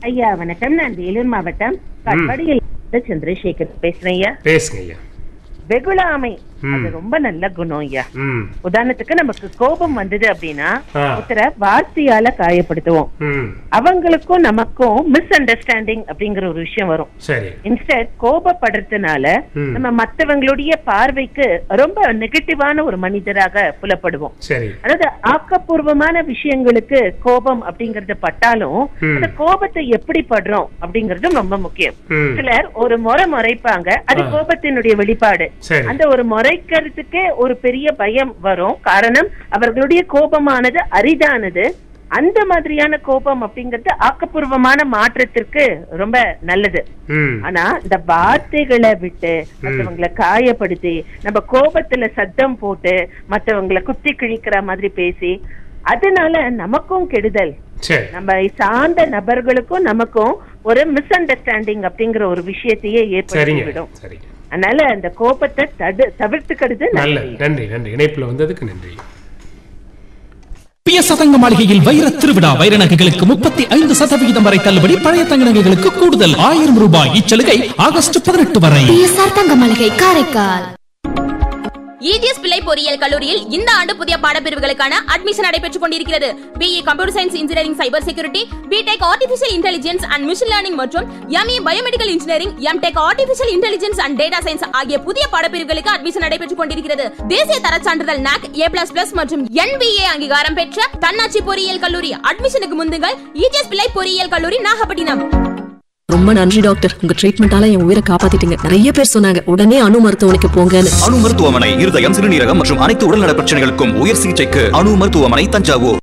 ஐயா வணக்கம் நான் வேலூர் மாவட்டம் கட்பாடியில் இருந்து சந்திரசேகர் பேசுறேன் ஐயா பேசுங்க ஐயா வெகுளாமை ம். அது ரொம்ப நல்ல குணம் ஐயா ம் உதாரணத்துக்கு நமக்கு கோபம் வந்தது அப்படின்னா ஆ. ஒருத்தரை வார்த்தையால காயப்படுத்துவோம் ம் அவங்களுக்கும் நமக்கும் மிஸ் அண்டர்ஸ்டாண்டிங் அப்படிங்கிற ஒரு விஷயம் வரும் சரி இன்ஸ்டெட் கோபப்படுறதுனால ம். நம்ம மத்தவங்களுடைய பார்வைக்கு ரொம்ப நெகட்டிவான ஒரு மனிதராக புலப்படுவோம் சரி அதாவது ஆக்கப்பூர்வமான விஷயங்களுக்கு கோபம் அப்படிங்கறது பட்டாலும் ம். அந்த கோபத்தை எப்படி படுறோம் அப்படிங்கறதும் ரொம்ப முக்கியம் ம் சிலர் ஒரு முறை முறைப்பாங்க அது ஆ. கோபத்தினுடைய வெளிப்பாடு சரி. அந்த ஒரு முறைக்கிறதுக்கே ஒரு பெரிய பயம் வரும் காரணம் அவர்களுடைய கோபமானது அரிதானது அந்த மாதிரியான கோபம் அப்படிங்கிறது ஆக்கப்பூர்வமான மாற்றத்திற்கு ரொம்ப நல்லது ம் ஆனா இந்த வார்த்தைகளை விட்டு மத்தவங்களை காயப்படுத்தி நம்ம கோபத்துல சத்தம் போட்டு மத்தவங்களை குத்தி கிழிக்கிற மாதிரி பேசி அதனால நமக்கும் கெடுதல் சரி நம்ம சார்ந்த நபர்களுக்கும் நமக்கும் ஒரு மிஸ் அண்டர்ஸ்டாண்டிங் அப்படிங்கிற ஒரு விஷயத்தையே ஏற்படுத்தி சரிங்க விடும் சரிங்க அதனால அந்த கோபத்தை தடு தவிர்த்துக்கிறது நல்ல நல்லது நன்றி நன்றி இணைப்புல வந்ததுக்கு நன்றி பிய சதங்க மாளிகையில் வைர திருவிழா வைர நகைகளுக்கு முப்பத்தி ஐந்து சதவிகிதம் வரை தள்ளுபடி பழைய தங்க நகைகளுக்கு கூடுதல் ஆயிரம் ரூபாய் இச்சலுகை ஆகஸ்ட் பதினெட்டு வரை பிஎஸ்ஆர் தங்க மளிகை காரைக்கால் இஜிஎஸ் பிள்ளை பொறியியல் கல்லூரியில் இந்த ஆண்டு புதிய பாடப்பிரிவுகளுக்கான அட்மிஷன் நடைபெற்றுக் கொண்டிருக்கிறது BE computer science engineering cyber security BTech artificial intelligence and machine learning மற்றும் ME biomedical engineering MTech artificial intelligence and data science ஆகிய புதிய பாடப்பிரிவுகளுக்கு அட்மிஷன் நடைபெற்றுக் கொண்டிருக்கிறது தேசிய தர சான்றிதழ் நாக் ஏ பிளஸ் பிளஸ் மற்றும் என்பிஏ அங்கீகாரம் பெற்ற தன்னாட்சி பொறியியல் கல்லூரி அட்மிஷனுக்கு முந்துங்கள் இஜிஎஸ் பிள்ளை பொறியியல் கல்லூரி நாகப்பட்டினம் ரொம்ப நன்றி டாக்டர் உங்க ட்ரீட்மெண்டால என் உயிரை காப்பாத்திட்டீங்க நிறைய பேர் சொன்னாங்க உடனே அணு மருத்துவமனைக்கு போங்கன்னு அணு மருத்துவமனை இருதயம் சிறுநீரகம் மற்றும் அனைத்து உடல்நல பிரச்சனைகளுக்கும் உயர் சிகிச்சைக்கு அணு மருத்துவமனை தஞ்சாவூர்